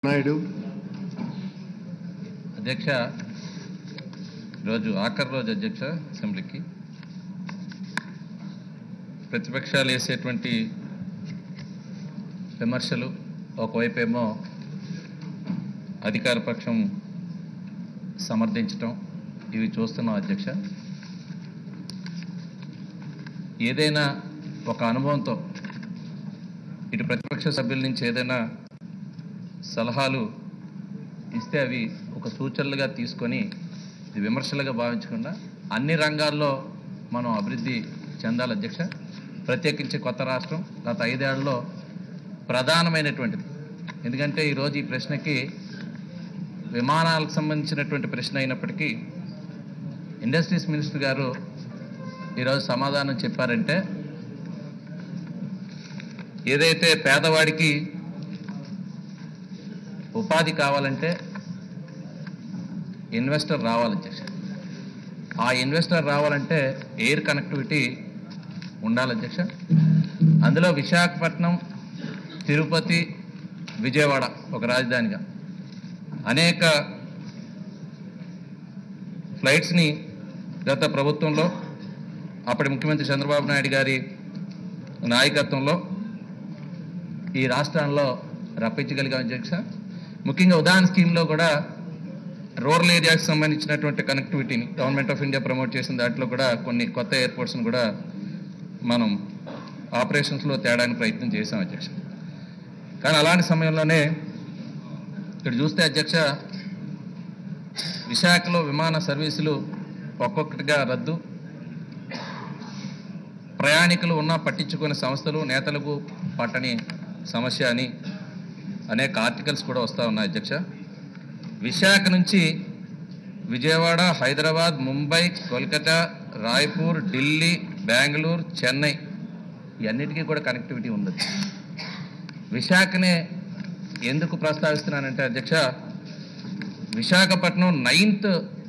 నాయుడు అధ్యక్ష ఈరోజు ఆఖరి రోజు అధ్యక్ష అసెంబ్లీకి ప్రతిపక్షాలు వేసేటువంటి విమర్శలు ఒకవైపు ఏమో అధికార పక్షం సమర్థించటం ఇవి చూస్తున్నాం అధ్యక్ష ఏదైనా ఒక అనుభవంతో ఇటు ప్రతిపక్ష సభ్యుల నుంచి ఏదైనా సలహాలు ఇస్తే అవి ఒక సూచనలుగా తీసుకొని ఇది విమర్శలుగా భావించకుండా అన్ని రంగాల్లో మనం అభివృద్ధి చెందాలి అధ్యక్ష ప్రత్యేకించి కొత్త రాష్ట్రం గత ఐదేళ్లలో ప్రధానమైనటువంటిది ఎందుకంటే ఈరోజు ఈ ప్రశ్నకి విమానాలకు సంబంధించినటువంటి ప్రశ్న అయినప్పటికీ ఇండస్ట్రీస్ మినిస్టర్ గారు ఈరోజు సమాధానం చెప్పారంటే ఏదైతే పేదవాడికి ఉపాధి కావాలంటే ఇన్వెస్టర్ రావాలి అధ్యక్ష ఆ ఇన్వెస్టర్ రావాలంటే ఎయిర్ కనెక్టివిటీ ఉండాలి అధ్యక్ష అందులో విశాఖపట్నం తిరుపతి విజయవాడ ఒక రాజధానిగా అనేక ఫ్లైట్స్ని గత ప్రభుత్వంలో అప్పటి ముఖ్యమంత్రి చంద్రబాబు నాయుడు గారి నాయకత్వంలో ఈ రాష్ట్రాల్లో రప్పించగలిగాం అధ్యక్ష ముఖ్యంగా ఉదాహరణ స్కీమ్లో కూడా రూరల్ ఏరియాకి సంబంధించినటువంటి కనెక్టివిటీని గవర్నమెంట్ ఆఫ్ ఇండియా ప్రమోట్ చేసిన దాంట్లో కూడా కొన్ని కొత్త ఎయిర్పోర్ట్స్ని కూడా మనం ఆపరేషన్స్లో తేడానికి ప్రయత్నం చేశాం అధ్యక్ష కానీ అలాంటి సమయంలోనే ఇక్కడ చూస్తే అధ్యక్ష విశాఖలో విమాన సర్వీసులు ఒక్కొక్కటిగా రద్దు ప్రయాణికులు ఉన్నా పట్టించుకునే సంస్థలు నేతలకు పట్టని సమస్య అని అనేక ఆర్టికల్స్ కూడా వస్తూ ఉన్నాయి అధ్యక్ష విశాఖ నుంచి విజయవాడ హైదరాబాద్ ముంబై కోల్కతా రాయ్పూర్ ఢిల్లీ బెంగళూరు చెన్నై ఇవన్నిటికీ కూడా కనెక్టివిటీ ఉంది విశాఖనే ఎందుకు ప్రస్తావిస్తున్నానంటే అధ్యక్ష విశాఖపట్నం నైన్త్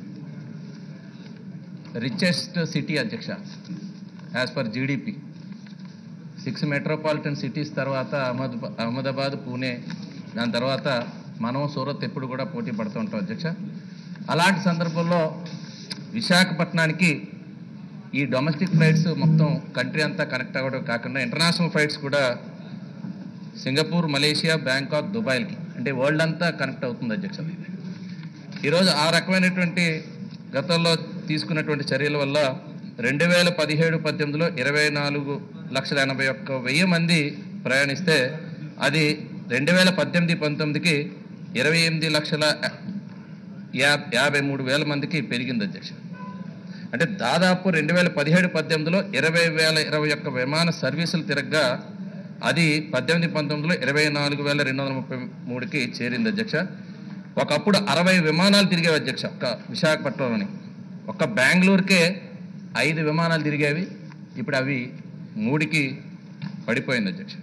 రిచెస్ట్ సిటీ అధ్యక్ష as per GDP six metropolitan cities తర్వాత అహ్మద్ అహ్మదాబాద్ పూణే దాని తర్వాత మనం సూరత్ ఎప్పుడు కూడా పోటీ పడుతూ ఉంటాం అధ్యక్ష అలాంటి సందర్భంలో విశాఖపట్నానికి ఈ డొమెస్టిక్ ఫ్లైట్స్ మొత్తం కంట్రీ అంతా కనెక్ట్ అవ్వడం కాకుండా ఇంటర్నేషనల్ ఫ్లైట్స్ కూడా సింగపూర్ మలేషియా బ్యాంకాక్ దుబాయ్కి అంటే వరల్డ్ అంతా కనెక్ట్ అవుతుంది అధ్యక్ష ఈరోజు ఆ రకమైనటువంటి గతంలో తీసుకున్నటువంటి చర్యల వల్ల రెండు వేల పదిహేడు పద్దెనిమిదిలో ఇరవై నాలుగు లక్షల ఎనభై ఒక్క వెయ్యి మంది ప్రయాణిస్తే అది రెండు వేల పద్దెనిమిది పంతొమ్మిదికి ఇరవై ఎనిమిది లక్షల యా యాభై మూడు వేల మందికి పెరిగింది అధ్యక్ష అంటే దాదాపు రెండు వేల పదిహేడు పద్దెనిమిదిలో ఇరవై వేల ఇరవై ఒక్క విమాన సర్వీసులు తిరగగా అది పద్దెనిమిది పంతొమ్మిదిలో ఇరవై నాలుగు వేల రెండు వందల ముప్పై మూడుకి చేరింది అధ్యక్ష ఒకప్పుడు అరవై విమానాలు తిరిగేవి అధ్యక్ష ఒక్క విశాఖపట్నంలోని ఒక్క బెంగళూరుకే ఐదు విమానాలు తిరిగేవి ఇప్పుడు అవి మూడికి పడిపోయింది అధ్యక్ష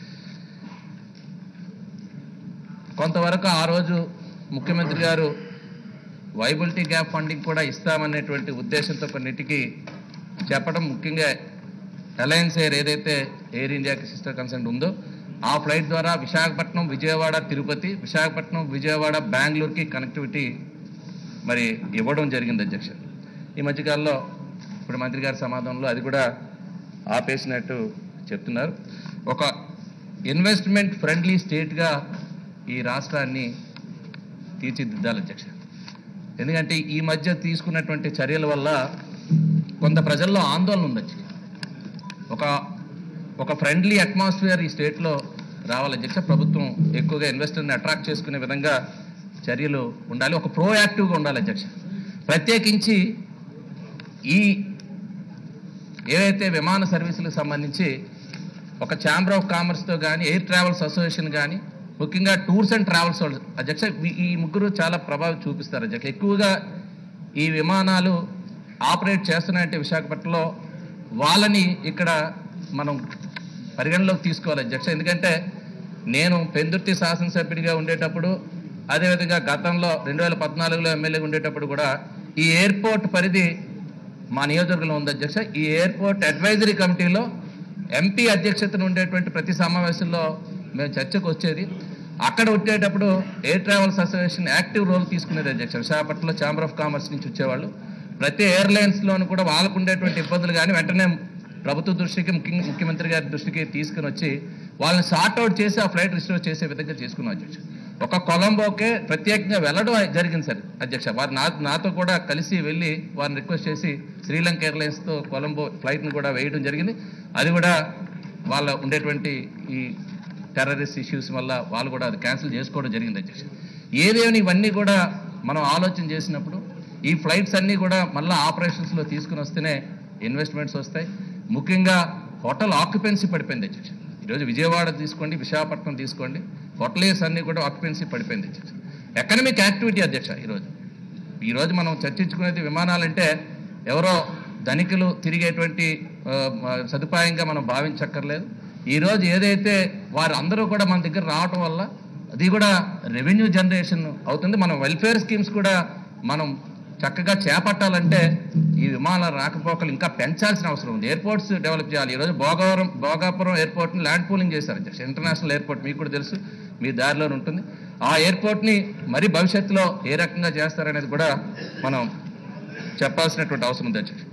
కొంతవరకు ఆ రోజు ముఖ్యమంత్రి గారు వైబిలిటీ గ్యాప్ ఫండింగ్ కూడా ఇస్తామనేటువంటి ఉద్దేశంతో కొన్నిటికి చెప్పడం ముఖ్యంగా అలయన్స్ ఎయిర్ ఏదైతే ఎయిర్ ఇండియాకి సిస్టర్ కన్సెంట్ ఉందో ఆ ఫ్లైట్ ద్వారా విశాఖపట్నం విజయవాడ తిరుపతి విశాఖపట్నం విజయవాడ బెంగళూరుకి కనెక్టివిటీ మరి ఇవ్వడం జరిగింది అధ్యక్ష ఈ మధ్యకాలంలో ఇప్పుడు మంత్రి గారి సమాధానంలో అది కూడా ఆపేసినట్టు చెప్తున్నారు ఒక ఇన్వెస్ట్మెంట్ ఫ్రెండ్లీ స్టేట్గా ఈ రాష్ట్రాన్ని తీర్చిదిద్దాలి అధ్యక్ష ఎందుకంటే ఈ మధ్య తీసుకున్నటువంటి చర్యల వల్ల కొంత ప్రజల్లో ఆందోళన ఉంది అధ్యక్ష ఒక ఒక ఫ్రెండ్లీ అట్మాస్ఫియర్ ఈ స్టేట్లో రావాలి అధ్యక్ష ప్రభుత్వం ఎక్కువగా ఇన్వెస్టర్ని అట్రాక్ట్ చేసుకునే విధంగా చర్యలు ఉండాలి ఒక ప్రోయాక్టివ్గా ఉండాలి అధ్యక్ష ప్రత్యేకించి ఈ ఏవైతే విమాన సర్వీసులకు సంబంధించి ఒక ఛాంబర్ ఆఫ్ కామర్స్తో కానీ ఎయిర్ ట్రావెల్స్ అసోసియేషన్ కానీ ముఖ్యంగా టూర్స్ అండ్ ట్రావెల్స్ వాళ్ళు అధ్యక్ష ఈ- ఈ ముగ్గురు చాలా ప్రభావం చూపిస్తారు అధ్యక్ష ఎక్కువగా ఈ విమానాలు ఆపరేట్ చేస్తున్నాయంటే విశాఖపట్నంలో వాళ్ళని ఇక్కడ మనం పరిగణలోకి తీసుకోవాలి అధ్యక్ష ఎందుకంటే నేను పెందుర్తి శాసనసభ్యుడిగా ఉండేటప్పుడు అదేవిధంగా గతంలో రెండు వేల పద్నాలుగులో ఎమ్మెల్యేగా ఉండేటప్పుడు కూడా ఈ ఎయిర్పోర్ట్ పరిధి మా నియోజకవర్గంలో ఉంది అధ్యక్ష ఈ ఎయిర్పోర్ట్ అడ్వైజరీ కమిటీలో ఎంపీ అధ్యక్షతన ఉండేటువంటి ప్రతి సమావేశంలో మేము చర్చకు వచ్చేది అక్కడ వచ్చేటప్పుడు air travels association active role తీసుకునేది అధ్యక్ష విశాఖపట్నంలో ఛాంబర్ ఆఫ్ కామర్స్ నుంచి వచ్చేవాళ్ళు ప్రతి ఎయిర్లైన్స్లోనూ కూడా వాళ్ళకు ఉండేటువంటి ఇబ్బందులు కానీ వెంటనే ప్రభుత్వ దృష్టికి ముఖ్యంగా ముఖ్యమంత్రి గారి దృష్టికి తీసుకుని వచ్చి వాళ్ళని సార్ట్అవుట్ చేసి ఆ ఫ్లైట్ రిస్టోర్ చేసే విధంగా చేసుకున్నాం అధ్యక్ష ఒక కొలంబోకే ప్రత్యేకంగా వెళ్ళడం జరిగింది సార్ అధ్యక్ష వారు నా నాతో కూడా కలిసి వెళ్ళి వారిని రిక్వెస్ట్ చేసి శ్రీలంక ఎయిర్లైన్స్తో కొలంబో ఫ్లైట్ని కూడా వేయడం జరిగింది అది కూడా వాళ్ళ ఉండేటువంటి ఈ టెర్రరిస్ట్ ఇష్యూస్ వల్ల వాళ్ళు కూడా అది క్యాన్సిల్ చేసుకోవడం జరిగింది అధ్యక్ష ఏదేమైనా ఇవన్నీ కూడా మనం ఆలోచన చేసినప్పుడు ఈ ఫ్లైట్స్ అన్నీ కూడా మళ్ళీ ఆపరేషన్స్లో తీసుకుని వస్తేనే ఇన్వెస్ట్మెంట్స్ వస్తాయి ముఖ్యంగా హోటల్ ఆక్యుపెన్సీ పడిపోయింది అధ్యక్ష ఈరోజు విజయవాడ తీసుకోండి విశాఖపట్నం తీసుకోండి హోటలేస్ అన్నీ కూడా ఆక్యుపెన్సీ పడిపోయింది అధ్యక్ష ఎకనమిక్ యాక్టివిటీ అధ్యక్ష ఈరోజు ఈరోజు మనం చర్చించుకునేది విమానాలంటే ఎవరో ధనికులు తిరిగేటువంటి ఆ, ఆ, సదుపాయంగా మనం భావించక్కర్లేదు ఈరోజు ఏదైతే వారు అందరూ కూడా మన దగ్గర రావటం వల్ల అది కూడా రెవెన్యూ జనరేషన్ అవుతుంది మనం వెల్ఫేర్ స్కీమ్స్ కూడా మనం చక్కగా చేపట్టాలంటే ఈ విమానాల రాకపోకలు ఇంకా పెంచాల్సిన అవసరం ఉంది ఎయిర్పోర్ట్స్ డెవలప్ చేయాలి ఈరోజు భోగవరం భోగాపురం ఎయిర్పోర్ట్ని ల్యాండ్ పూలింగ్ చేశారు అధ్యక్ష ఇంటర్నేషనల్ ఎయిర్పోర్ట్ మీకు కూడా తెలుసు మీ దారిలో ఉంటుంది ఆ ఎయిర్పోర్ట్ని మరి భవిష్యత్తులో ఏ రకంగా చేస్తారనేది కూడా మనం చెప్పాల్సినటువంటి అవసరం ఉంది అధ్యక్ష